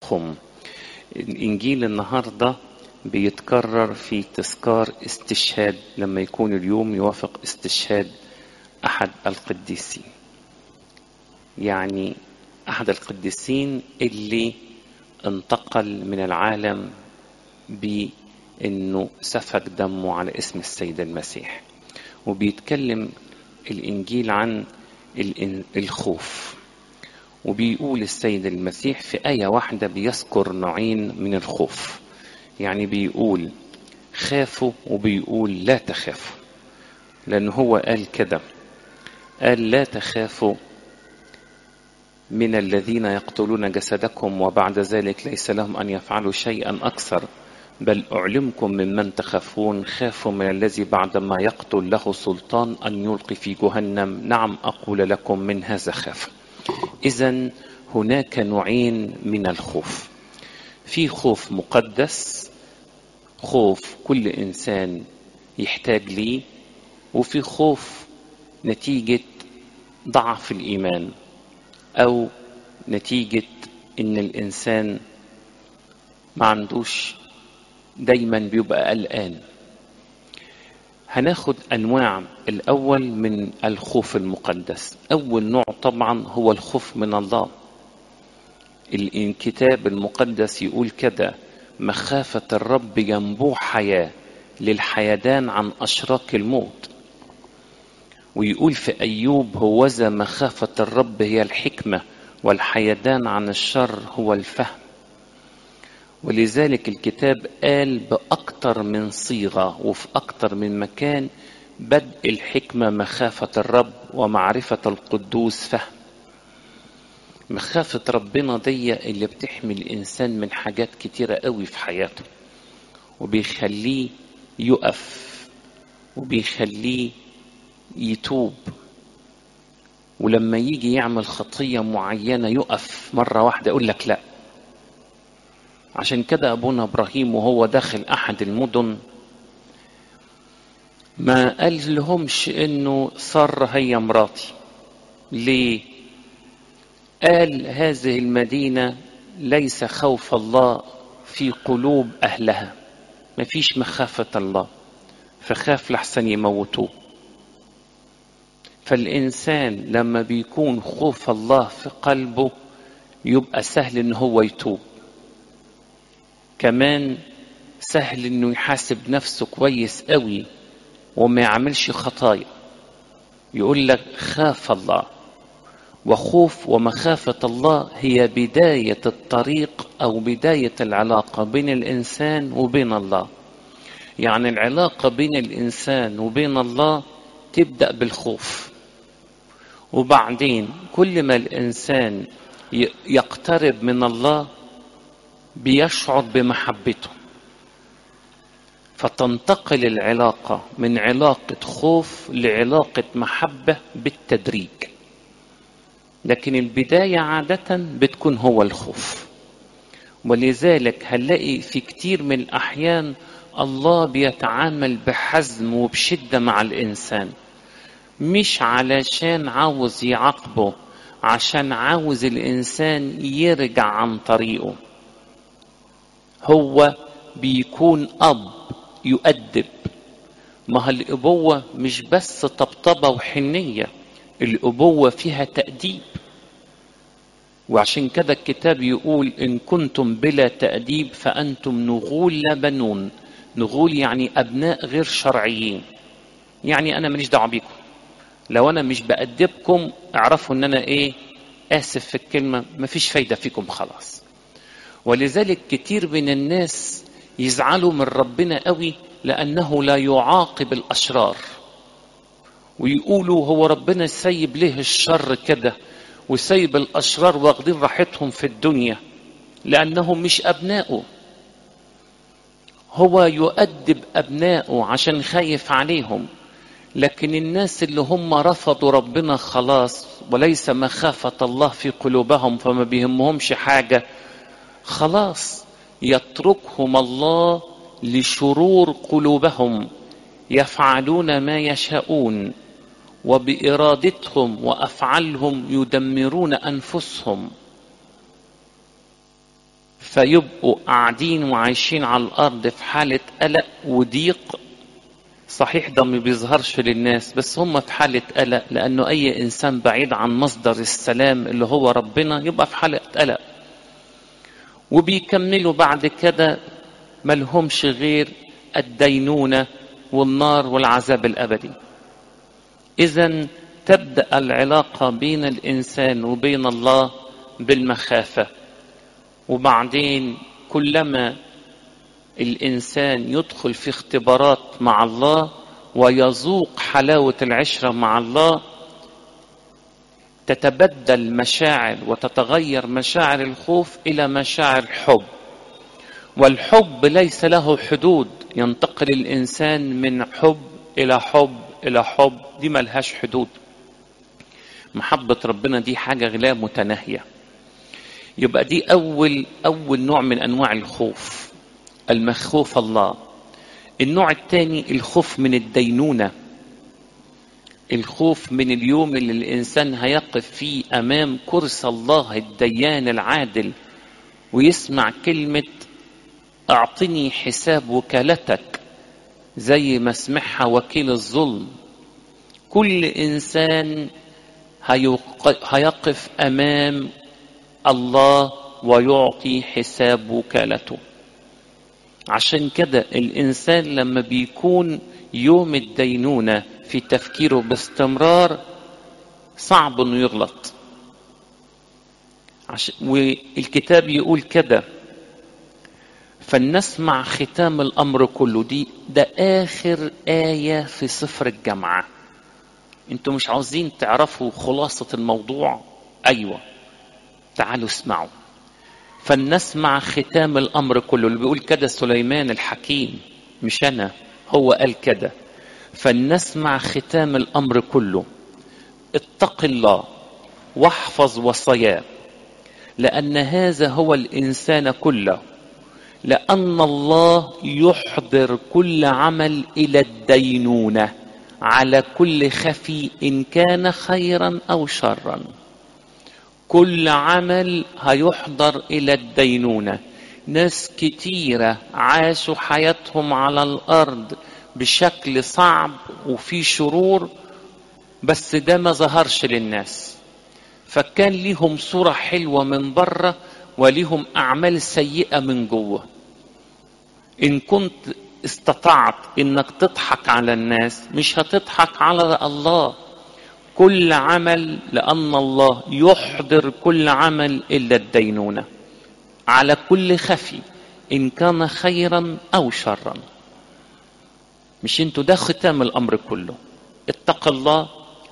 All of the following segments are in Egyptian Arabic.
خم الإنجيل النهاردة بيتكرر في تذكار استشهاد لما يكون اليوم يوافق استشهاد أحد القديسين يعني أحد القديسين اللي انتقل من العالم بأنه سفك دمه على اسم السيد المسيح وبيتكلم الإنجيل عن الخوف وبيقول السيد المسيح في آية واحدة بيذكر نوعين من الخوف يعني بيقول خافوا وبيقول لا تخافوا لأن هو قال كده قال لا تخافوا من الذين يقتلون جسدكم وبعد ذلك ليس لهم أن يفعلوا شيئا أكثر بل أعلمكم ممن تخافون خافوا من الذي بعدما يقتل له سلطان أن يلقي في جهنم نعم أقول لكم من هذا خاف إذا هناك نوعين من الخوف في خوف مقدس خوف كل إنسان يحتاج ليه وفي خوف نتيجة ضعف الإيمان أو نتيجة إن الإنسان ما عندوش دايما بيبقى قلقان هناخد انواع الاول من الخوف المقدس اول نوع طبعا هو الخوف من الله الكتاب المقدس يقول كده مخافة الرب ينبوع حياة للحيدان عن أشراك الموت ويقول في أيوب هوذا مخافة الرب هي الحكمة والحيدان عن الشر هو الفهم ولذلك الكتاب قال بأكتر من صيغة وفي أكتر من مكان بدء الحكمة مخافة الرب ومعرفة القدوس فهم مخافة ربنا دي اللي بتحمي الإنسان من حاجات كتيرة قوي في حياته وبيخليه يقف وبيخليه يتوب ولما يجي يعمل خطية معينة يقف مرة واحدة يقول لك لأ عشان كده أبونا إبراهيم وهو داخل أحد المدن ما قال لهمش إنه سارة هي مراتي ليه؟ قال هذه المدينة ليس خوف الله في قلوب أهلها مفيش مخافة الله فخاف لحسن يموتوه فالإنسان لما بيكون خوف الله في قلبه يبقى سهل إن هو يتوب كمان سهل انه يحاسب نفسه كويس قوي وما يعملش خطايا يقول لك خاف الله وخوف ومخافة الله هي بداية الطريق أو بداية العلاقة بين الإنسان وبين الله يعني العلاقة بين الإنسان وبين الله تبدأ بالخوف وبعدين كل ما الإنسان يقترب من الله بيشعر بمحبته فتنتقل العلاقة من علاقة خوف لعلاقة محبة بالتدريج لكن البداية عادة بتكون هو الخوف ولذلك هنلاقي في كتير من الأحيان الله بيتعامل بحزم وبشدة مع الإنسان مش علشان عاوز يعاقبه عشان عاوز الإنسان يرجع عن طريقه هو بيكون أب يؤدب ما الأبوة مش بس طبطبة وحنية الأبوة فيها تأديب وعشان كده الكتاب يقول إن كنتم بلا تأديب فأنتم نغول لا بنون نغول يعني أبناء غير شرعيين يعني أنا ماليش دعوة بيكم لو أنا مش بأدبكم اعرفوا إن أنا إيه آسف في الكلمة مفيش فايدة فيكم خلاص ولذلك كتير من الناس يزعلوا من ربنا قوي لأنه لا يعاقب الأشرار ويقولوا هو ربنا سايب ليه الشر كده وسايب الأشرار واخدين راحتهم في الدنيا لأنهم مش أبنائه هو يؤدب أبنائه عشان خايف عليهم لكن الناس اللي هم رفضوا ربنا خلاص وليس مخافة الله في قلوبهم فما بيهمهمش حاجة خلاص يتركهم الله لشرور قلوبهم يفعلون ما يشاءون وبارادتهم وافعالهم يدمرون انفسهم فيبقوا قاعدين وعايشين على الارض في حاله قلق وضيق صحيح ده ما بيظهرش للناس بس هم في حالة قلق لأنه أي إنسان بعيد عن مصدر السلام اللي هو ربنا يبقى في حالة قلق وبيكملوا بعد كده ملهمش غير الدينونة والنار والعذاب الأبدي إذا تبدأ العلاقة بين الإنسان وبين الله بالمخافة وبعدين كلما الإنسان يدخل في اختبارات مع الله ويذوق حلاوة العشرة مع الله تتبدل مشاعر وتتغير مشاعر الخوف إلى مشاعر حب والحب ليس له حدود ينتقل الإنسان من حب إلى حب إلى حب دي ملهاش حدود محبة ربنا دي حاجة لا متناهية يبقى دي أول أول نوع من أنواع الخوف المخوف الله النوع الثاني الخوف من الدينونة الخوف من اليوم اللي الإنسان هيقف فيه أمام كرسي الله الديان العادل ويسمع كلمة أعطني حساب وكالتك زي ما سمعها وكيل الظلم كل إنسان هيقف أمام الله ويعطي حساب وكالته عشان كده الإنسان لما بيكون يوم الدينونة في تفكيره باستمرار صعب انه يغلط عش... والكتاب يقول كده فلنسمع ختام الأمر كله دي ده آخر آية في سفر الجامعة انتوا مش عاوزين تعرفوا خلاصة الموضوع أيوة تعالوا اسمعوا فلنسمع ختام الامر كله اللي بيقول كده سليمان الحكيم مش انا هو قال كده فلنسمع ختام الامر كله اتق الله واحفظ وصاياه لان هذا هو الانسان كله لان الله يحضر كل عمل الى الدينونه على كل خفي ان كان خيرا او شرا كل عمل هيحضر الى الدينونه ناس كتيره عاشوا حياتهم على الارض بشكل صعب وفي شرور بس ده ما ظهرش للناس فكان ليهم صوره حلوه من بره وليهم اعمال سيئه من جوه ان كنت استطعت انك تضحك على الناس مش هتضحك على الله كل عمل لأن الله يحضر كل عمل إلا الدينونة على كل خفي إن كان خيرا أو شرا مش انتوا ده ختام الأمر كله اتق الله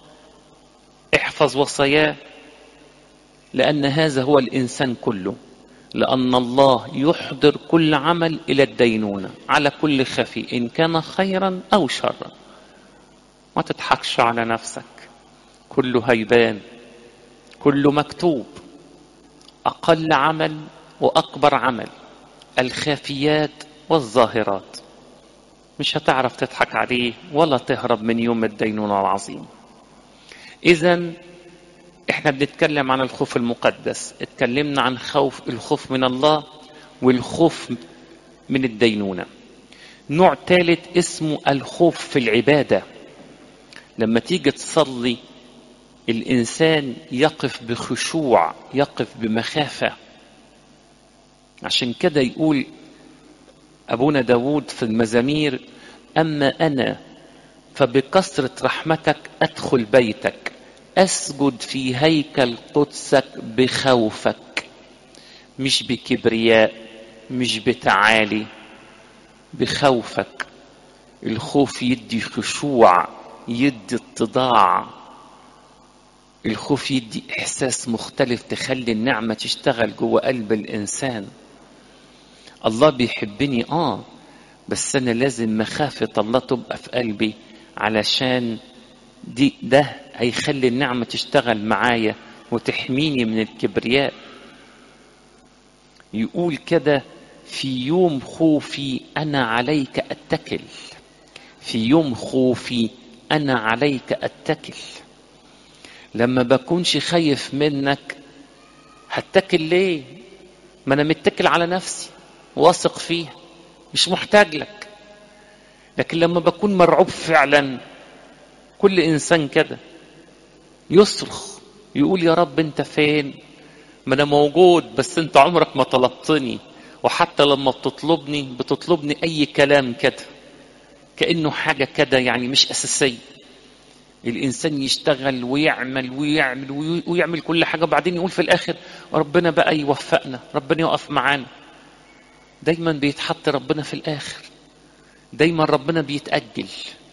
احفظ وصاياه لأن هذا هو الإنسان كله لأن الله يحضر كل عمل إلى الدينونة على كل خفي إن كان خيرا أو شرا ما تضحكش على نفسك كله هيبان كله مكتوب اقل عمل واكبر عمل الخافيات والظاهرات مش هتعرف تضحك عليه ولا تهرب من يوم الدينونة العظيم اذا احنا بنتكلم عن الخوف المقدس اتكلمنا عن خوف الخوف من الله والخوف من الدينونة نوع ثالث اسمه الخوف في العبادة لما تيجي تصلي الإنسان يقف بخشوع يقف بمخافة عشان كده يقول أبونا داود في المزامير أما أنا فبكثرة رحمتك أدخل بيتك أسجد في هيكل قدسك بخوفك مش بكبرياء مش بتعالي بخوفك الخوف يدي خشوع يدي اتضاع الخوف يدي احساس مختلف تخلي النعمه تشتغل جوه قلب الانسان الله بيحبني اه بس انا لازم مخافه الله تبقى في قلبي علشان دي ده هيخلي النعمه تشتغل معايا وتحميني من الكبرياء يقول كده في يوم خوفي انا عليك اتكل في يوم خوفي انا عليك اتكل لما بكونش خايف منك هتكل ليه ما انا متكل على نفسي واثق فيها مش محتاج لك لكن لما بكون مرعوب فعلا كل انسان كده يصرخ يقول يا رب انت فين ما انا موجود بس انت عمرك ما طلبتني وحتى لما بتطلبني بتطلبني اي كلام كده كانه حاجه كده يعني مش اساسيه الانسان يشتغل ويعمل ويعمل ويعمل كل حاجه وبعدين يقول في الاخر ربنا بقى يوفقنا ربنا يقف معانا دايما بيتحط ربنا في الاخر دايما ربنا بيتاجل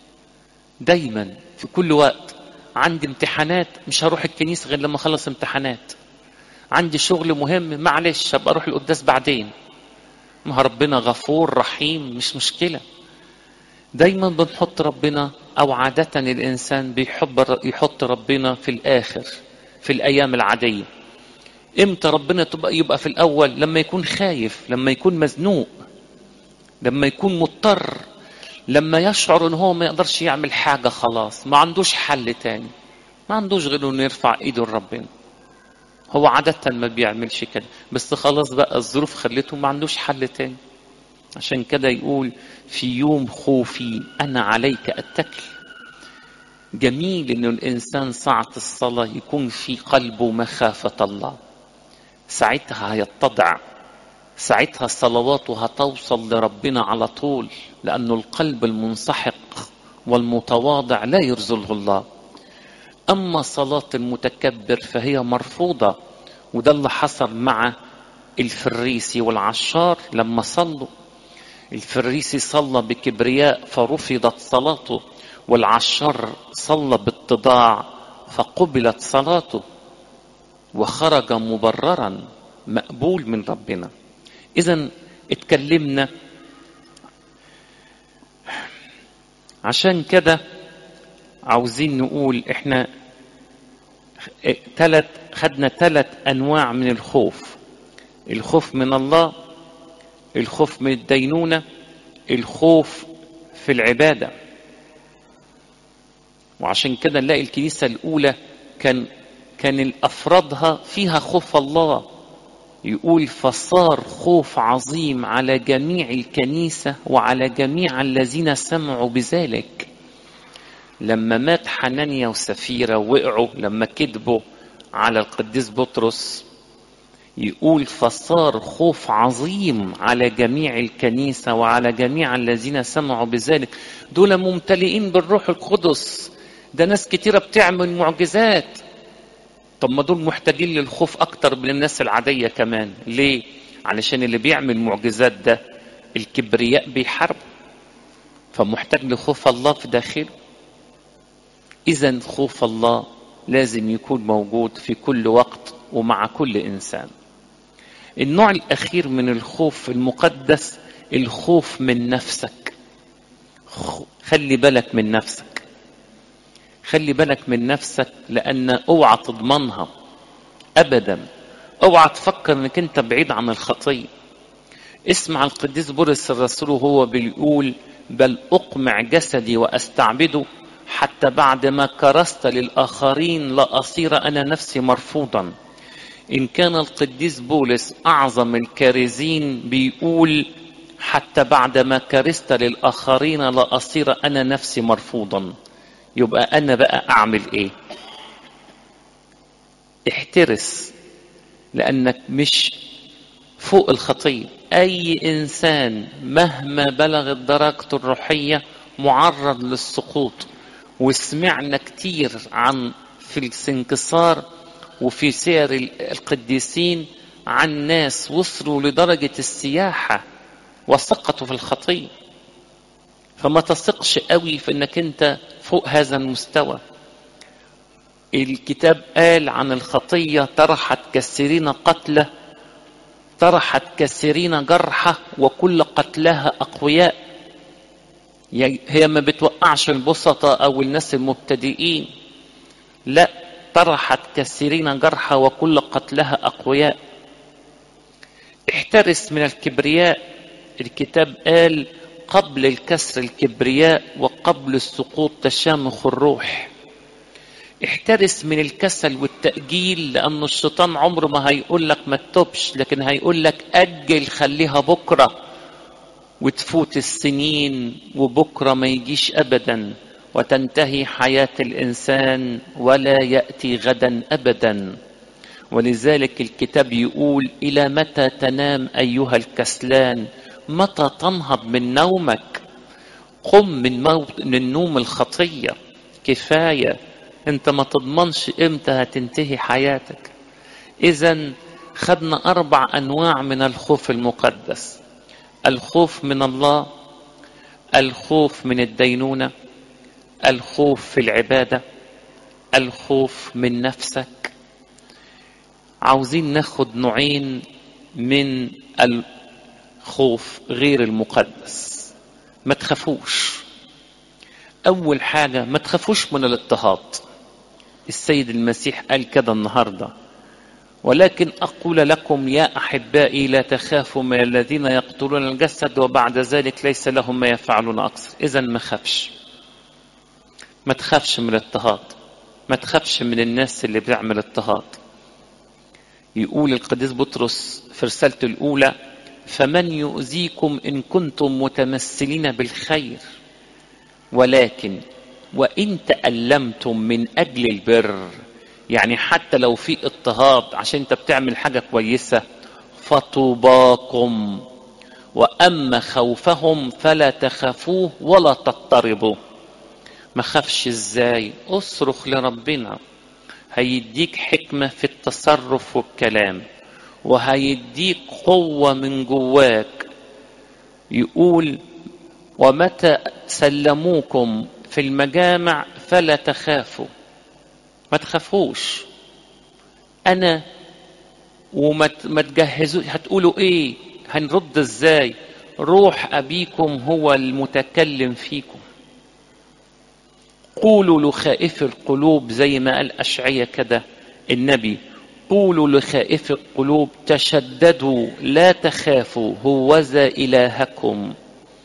دايما في كل وقت عندي امتحانات مش هروح الكنيسه غير لما اخلص امتحانات عندي شغل مهم معلش هبقى اروح القداس بعدين ما ربنا غفور رحيم مش مشكله دايما بنحط ربنا او عاده الانسان بيحب يحط ربنا في الاخر في الايام العاديه امتى ربنا تبقى يبقى في الاول لما يكون خايف لما يكون مزنوق لما يكون مضطر لما يشعر ان هو ما يقدرش يعمل حاجه خلاص ما عندوش حل تاني ما عندوش غير انه يرفع ايده لربنا هو عادة ما بيعملش كده بس خلاص بقى الظروف خلته ما عندوش حل تاني عشان كده يقول في يوم خوفي أنا عليك أتكل جميل إنه الإنسان ساعة الصلاة يكون في قلبه مخافة الله ساعتها هيتضع ساعتها صلواته هتوصل لربنا على طول لأنه القلب المنسحق والمتواضع لا يرزله الله أما صلاة المتكبر فهي مرفوضة وده اللي حصل مع الفريسي والعشار لما صلوا الفريسي صلى بكبرياء فرفضت صلاته والعشار صلى باتضاع فقبلت صلاته وخرج مبررا مقبول من ربنا اذا اتكلمنا عشان كده عاوزين نقول احنا ثلاث خدنا ثلاث انواع من الخوف الخوف من الله الخوف من الدينونة الخوف في العبادة وعشان كده نلاقي الكنيسة الأولى كان كان أفرادها فيها خوف الله يقول فصار خوف عظيم على جميع الكنيسة وعلى جميع الذين سمعوا بذلك لما مات حنانيا وسفيرة وقعوا لما كذبوا على القديس بطرس يقول فصار خوف عظيم على جميع الكنيسة وعلى جميع الذين سمعوا بذلك دول ممتلئين بالروح القدس ده ناس كتيرة بتعمل معجزات طب ما دول محتاجين للخوف أكتر من الناس العادية كمان ليه؟ علشان اللي بيعمل معجزات ده الكبرياء بيحارب فمحتاج لخوف الله في داخله إذا خوف الله لازم يكون موجود في كل وقت ومع كل إنسان النوع الأخير من الخوف المقدس الخوف من نفسك خلي بالك من نفسك خلي بالك من نفسك لأن اوعى تضمنها أبدا اوعى تفكر انك انت بعيد عن الخطية اسمع القديس بولس الرسول وهو بيقول بل أقمع جسدي وأستعبده حتى بعد ما كرست للآخرين لا أصير أنا نفسي مرفوضا إن كان القديس بولس أعظم الكارزين بيقول حتى بعد ما كرست للآخرين لا أصير أنا نفسي مرفوضا يبقى أنا بقى أعمل إيه احترس لأنك مش فوق الخطية أي إنسان مهما بلغت درجته الروحية معرض للسقوط وسمعنا كتير عن في السنكسار وفي سير القديسين عن ناس وصلوا لدرجة السياحة وسقطوا في الخطية فما تثقش قوي في انك انت فوق هذا المستوى الكتاب قال عن الخطية طرحت كثيرين قتلى طرحت كثيرين جرحى وكل قتلها أقوياء هي ما بتوقعش البسطة أو الناس المبتدئين لا طرحت كثيرين جرحى وكل قتلها أقوياء احترس من الكبرياء الكتاب قال قبل الكسر الكبرياء وقبل السقوط تشامخ الروح احترس من الكسل والتأجيل لأن الشيطان عمره ما هيقول لك ما تتوبش لكن هيقول لك أجل خليها بكرة وتفوت السنين وبكرة ما يجيش أبدا وتنتهي حياة الإنسان ولا يأتي غدا أبدا ولذلك الكتاب يقول إلى متى تنام أيها الكسلان متى تنهض من نومك قم من, موت من النوم الخطية كفاية انت ما تضمنش امتى هتنتهي حياتك اذا خدنا اربع انواع من الخوف المقدس الخوف من الله الخوف من الدينونه الخوف في العباده الخوف من نفسك عاوزين ناخد نوعين من الخوف غير المقدس ما تخافوش اول حاجه ما تخافوش من الاضطهاد السيد المسيح قال كده النهارده ولكن اقول لكم يا احبائي لا تخافوا من الذين يقتلون الجسد وبعد ذلك ليس لهم ما يفعلون اكثر اذا ما خافش ما تخافش من الاضطهاد ما تخافش من الناس اللي بتعمل اضطهاد يقول القديس بطرس في رسالته الاولى فمن يؤذيكم ان كنتم متمثلين بالخير ولكن وان تألمتم من اجل البر يعني حتى لو في اضطهاد عشان انت بتعمل حاجه كويسه فطوباكم واما خوفهم فلا تخافوه ولا تضطربوا ما خافش ازاي اصرخ لربنا هيديك حكمه في التصرف والكلام وهيديك قوه من جواك يقول ومتى سلموكم في المجامع فلا تخافوا ما تخافوش انا وما ما تجهزوا هتقولوا ايه هنرد ازاي روح ابيكم هو المتكلم فيكم قولوا لخائف القلوب زي ما قال اشعيا كده النبي قولوا لخائف القلوب تشددوا لا تخافوا هوذا الهكم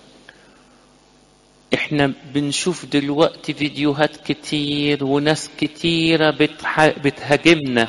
احنا بنشوف دلوقتي فيديوهات كتير وناس كتيرة بتح... بتهاجمنا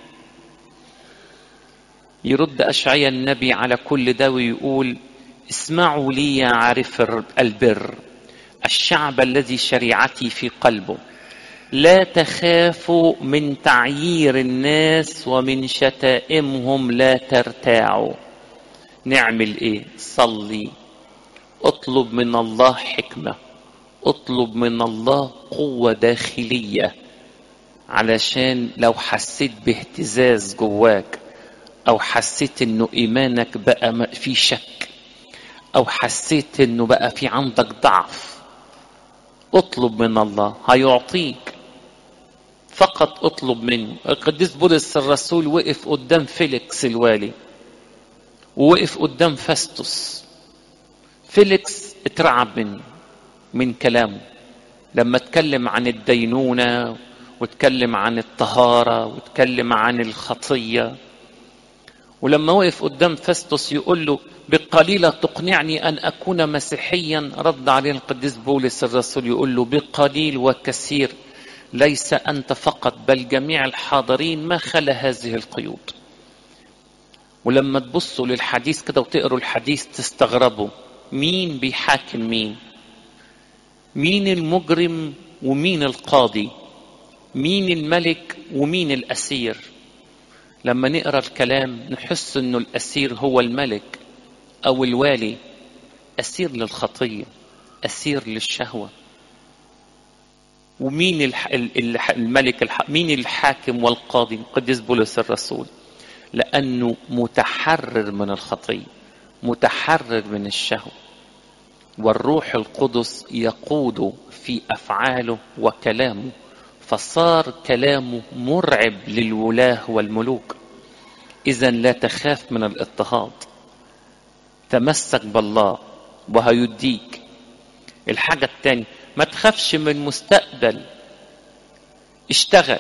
يرد أشعيا النبي على كل ده ويقول اسمعوا لي يا عارف البر الشعب الذي شريعتي في قلبه لا تخافوا من تعيير الناس ومن شتائمهم لا ترتاعوا نعمل ايه صلي اطلب من الله حكمه اطلب من الله قوه داخليه علشان لو حسيت باهتزاز جواك او حسيت انه ايمانك بقى في شك او حسيت انه بقى في عندك ضعف اطلب من الله هيعطيك فقط اطلب منه القديس بولس الرسول وقف قدام فيليكس الوالي ووقف قدام فاستوس فيليكس اترعب من من كلامه لما اتكلم عن الدينونة واتكلم عن الطهارة واتكلم عن الخطية ولما وقف قدام فاستوس يقول له بقليلة تقنعني أن أكون مسيحيا رد عليه القديس بولس الرسول يقول له بقليل وكثير ليس أنت فقط بل جميع الحاضرين ما خلا هذه القيود ولما تبصوا للحديث كده وتقروا الحديث تستغربوا مين بيحاكم مين مين المجرم ومين القاضي مين الملك ومين الأسير لما نقرا الكلام نحس انه الاسير هو الملك او الوالي اسير للخطيه اسير للشهوه ومين الح... الملك الح... مين الحاكم والقاضي قديس بولس الرسول لانه متحرر من الخطيه متحرر من الشهوه والروح القدس يقود في افعاله وكلامه فصار كلامه مرعب للولاه والملوك اذا لا تخاف من الاضطهاد تمسك بالله وهيديك الحاجة التانية ما تخافش من مستقبل اشتغل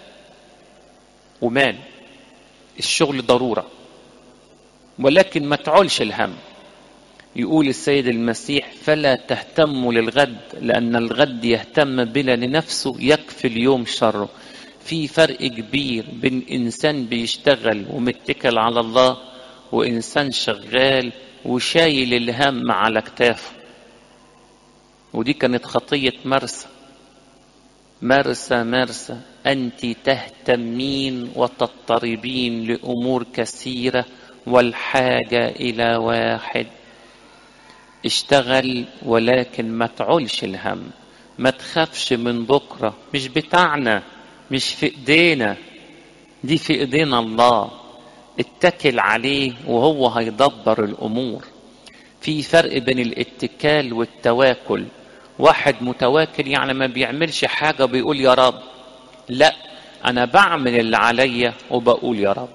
ومال الشغل ضرورة ولكن ما تعولش الهم يقول السيد المسيح فلا تهتموا للغد لأن الغد يهتم بلا لنفسه يكفي اليوم شره في فرق كبير بين إنسان بيشتغل ومتكل على الله وإنسان شغال وشايل الهم على كتافه ودي كانت خطية مرسى مرسى مرسى أنت تهتمين وتضطربين لأمور كثيرة والحاجة إلى واحد اشتغل ولكن ما تعولش الهم ما تخافش من بكرة مش بتاعنا مش في ايدينا دي في ايدينا الله اتكل عليه وهو هيدبر الامور في فرق بين الاتكال والتواكل واحد متواكل يعني ما بيعملش حاجة بيقول يا رب لا انا بعمل اللي عليا وبقول يا رب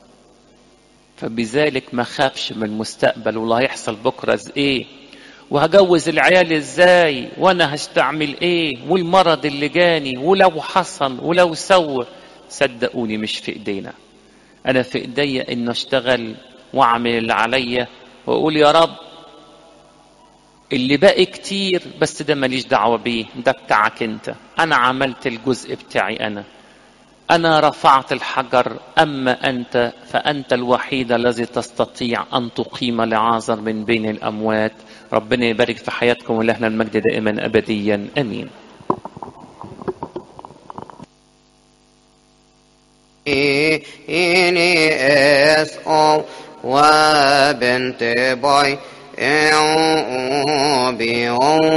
فبذلك ما خافش من المستقبل والله هيحصل بكرة ايه وهجوز العيال ازاي وانا هستعمل ايه والمرض اللي جاني ولو حصل ولو سوى صدقوني مش في ايدينا انا في ايديا ان اشتغل واعمل اللي عليا واقول يا رب اللي باقي كتير بس ده ماليش دعوة بيه ده بتاعك انت انا عملت الجزء بتاعي انا انا رفعت الحجر اما انت فانت الوحيد الذي تستطيع ان تقيم لعازر من بين الاموات ربنا يبارك في حياتكم ولهنا المجد دائما ابديا امين إني أسأل وبنت باي